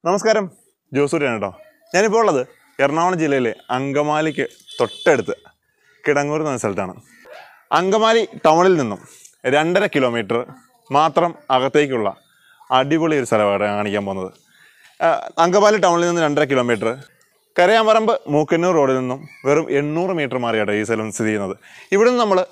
നമസ്കാരം ജോസൂരിയാണ് കേട്ടോ ഞാനിപ്പോൾ ഉള്ളത് എറണാകുളം ജില്ലയിലെ അങ്കമാലിക്ക് തൊട്ടടുത്ത് കിടങ്ങൂർ എന്ന സ്ഥലത്താണ് അങ്കമാലി ടൗണിൽ നിന്നും രണ്ടര കിലോമീറ്റർ മാത്രം അകത്തേക്കുള്ള അടിപൊളി ഒരു സ്ഥലമാണ് കാണിക്കാൻ പോകുന്നത് ആ, അങ്കമാലി ടൗണിൽ നിന്ന് രണ്ടര കിലോമീറ്റർ കരയാമ്പറമ്പ് മൂക്കന്നൂർ റോഡിൽ നിന്നും വെറും എണ്ണൂറ് മീറ്റർ മാറിയാണ് ഈ സ്ഥലം സ്ഥിതി ചെയ്യുന്നത് ഇവിടെ നിന്ന് നമ്മൾ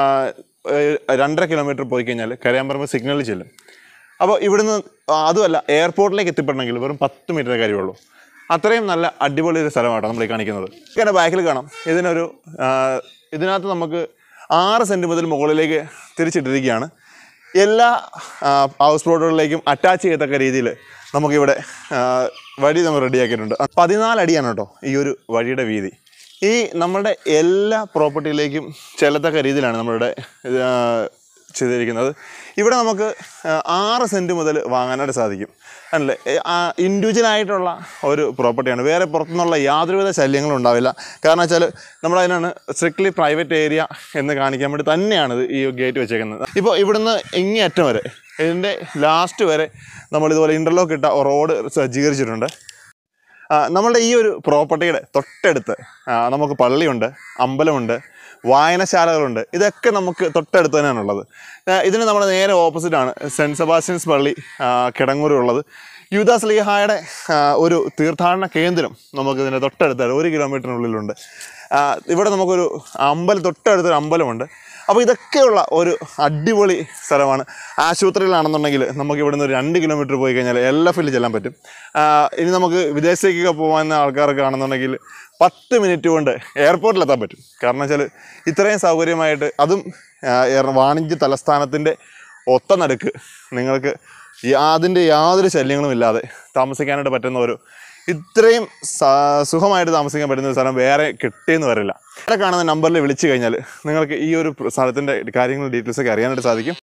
രണ്ടര കിലോമീറ്റർ പോയി കഴിഞ്ഞാൽ കരയാമ്പറമ്പ് സിഗ്നലിൽ ചെല്ലും അപ്പോൾ ഇവിടുന്ന് അതുമല്ല എയർപോർട്ടിലേക്ക് എത്തിപ്പെടണമെങ്കിൽ വെറും പത്ത് മീറ്റർ കാര്യമുള്ളൂ അത്രയും നല്ല അടിപൊളി ഒരു സ്ഥലമാണ് നമ്മൾ ഈ കാണിക്കുന്നത് ഇങ്ങനെ ബാക്കിൽ കാണാം ഇതിനൊരു ആ, ഇതിനകത്ത് നമുക്ക് ആറ് സെൻറ്റ് മുതൽ മുകളിലേക്ക് തിരിച്ചിട്ടിരിക്കുകയാണ് എല്ലാ ആ, ഹൗസ് പ്ലോട്ടുകളിലേക്കും അറ്റാച്ച് ചെയ്യത്തക്ക രീതിയിൽ നമുക്കിവിടെ ആ, വഴി നമ്മൾ റെഡിയാക്കിയിട്ടുണ്ട് പതിനാല് അടിയാണ് കേട്ടോ ഈ ഒരു വഴിയുടെ വീതി ഈ നമ്മുടെ എല്ലാ പ്രോപ്പർട്ടിയിലേക്കും ചെല്ലത്തക്ക രീതിയിലാണ് നമ്മളിവിടെ ഇത്, ആ, ചെയ്തിരിക്കുന്നത് ഇവിടെ നമുക്ക് ആ, ആറ് സെൻറ്റ് മുതൽ വാങ്ങാനായിട്ട് സാധിക്കും അല്ലേ ഇൻഡിവിജ്വൽ ആയിട്ടുള്ള ഒരു പ്രോപ്പർട്ടിയാണ് വേറെ പുറത്തുനിന്നുള്ള യാതൊരുവിധ ശല്യങ്ങളും ഉണ്ടാവില്ല കാരണം വെച്ചാൽ നമ്മളതിനാണ് സ്ട്രിക്ട്ലി പ്രൈവറ്റ് ഏരിയ എന്ന് കാണിക്കാൻ വേണ്ടി തന്നെയാണ് ഇത് ഈ ഗേറ്റ് വെച്ചേക്കുന്നത് ഇപ്പോൾ ഇവിടുന്ന് ഇങ്ങേ അറ്റം വരെ ഇതിൻ്റെ ലാസ്റ്റ് വരെ നമ്മളിതുപോലെ ഇൻ്റർലോക്ക് ഇട്ട റോഡ് സജ്ജീകരിച്ചിട്ടുണ്ട് ആ, നമ്മളുടെ ഈ ഒരു പ്രോപ്പർട്ടിയുടെ തൊട്ടടുത്ത് ആ, നമുക്ക് പള്ളിയുണ്ട് അമ്പലമുണ്ട് വായനശാലകളുണ്ട് ഇതൊക്കെ നമുക്ക് തൊട്ടടുത്ത് തന്നെയാണുള്ളത് ആ, ഇതിന് നമ്മുടെ നേരെ ഓപ്പോസിറ്റാണ് സെൻറ്റ് സെബാസ്റ്റ്യൻസ് പള്ളി ആ, കിടങ്ങൂരുള്ളത് യുദാസ് ലീഹായുടെ ആ, ഒരു തീർത്ഥാടന കേന്ദ്രം നമുക്ക് ഇതിൻ്റെ തൊട്ടടുത്താണ് ഒരു കിലോമീറ്ററിനുള്ളിലുണ്ട് ആ, ഇവിടെ നമുക്കൊരു അമ്പലം തൊട്ടടുത്തൊരു അമ്പലമുണ്ട് അപ്പോൾ ഇതൊക്കെയുള്ള ഒരു അടിപൊളി സ്ഥലമാണ് ആശുപത്രിയിലാണെന്നുണ്ടെങ്കിൽ നമുക്ക് ഇവിടുന്ന് ഒരു രണ്ട് കിലോമീറ്റർ പോയി കഴിഞ്ഞാൽ എൽ എഫിൽ ചെല്ലാൻ പറ്റും ആ, ഇനി നമുക്ക് വിദേശത്തേക്കൊക്കെ പോകുന്ന ആൾക്കാരൊക്കെ ആണെന്നുണ്ടെങ്കിൽ പത്ത് മിനിറ്റ് കൊണ്ട് എയർപോർട്ടിലെത്താൻ പറ്റും കാരണം വെച്ചാൽ ഇത്രയും സൗകര്യമായിട്ട് അതും ആ, എറ- വാണിജ്യ തലസ്ഥാനത്തിൻ്റെ ഒത്ത നടുക്ക് നിങ്ങൾക്ക് അതിൻ്റെ യാതൊരു ശല്യങ്ങളും ഇല്ലാതെ താമസിക്കാനായിട്ട് പറ്റുന്ന ഒരു ഇത്രയും സ- സുഖമായിട്ട് താമസിക്കാൻ പറ്റുന്ന ഒരു സ്ഥലം വേറെ കിട്ടിയെന്ന് വരില്ല ഇവിടെ കാണുന്ന നമ്പറിൽ വിളിച്ചു കഴിഞ്ഞാൽ നിങ്ങൾക്ക് ഈ ഒരു സ്ഥലത്തിൻ്റെ കാര്യങ്ങൾ ഡീറ്റെയിൽസ് ഒക്കെ അറിയാനായിട്ട് സാധിക്കും